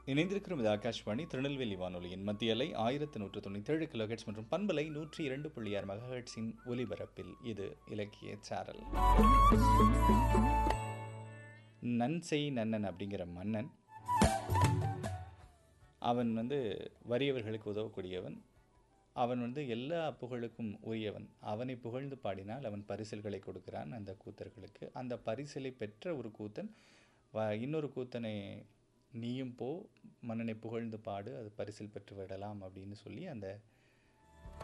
இணைந்திருக்கிறோம் இது ஆகாஷ்வாணி திருநெல்வேலி வானொலியின் மத்திய அலை ஆயிரத்து நூற்று தொண்ணூற்றேழு கிலோஹெட்ஸ் மற்றும் பண்பலை நூற்றி இரண்டு புள்ளி ஆறு மெகாஹெட்ஸின் ஒலிபரப்பில் இது இலக்கிய சாரல் நன்செய் நன்னன் அப்படிங்கிற மன்னன் அவன் வந்து வறியவர்களுக்கு உதவக்கூடியவன் அவன் வந்து எல்லா புகழுக்கும் உரியவன் அவனை புகழ்ந்து பாடினால் அவன் பரிசில்களை கொடுக்கிறான் அந்த கூத்தர்களுக்கு அந்த பரிசிலை பெற்ற ஒரு கூத்தன் வ- இன்னொரு கூத்தனை நீயும் போ மன்னனை புகழ்ந்து பாடு அது பரிசில் பெற்று விடலாம் அப்படின்னு சொல்லி அந்த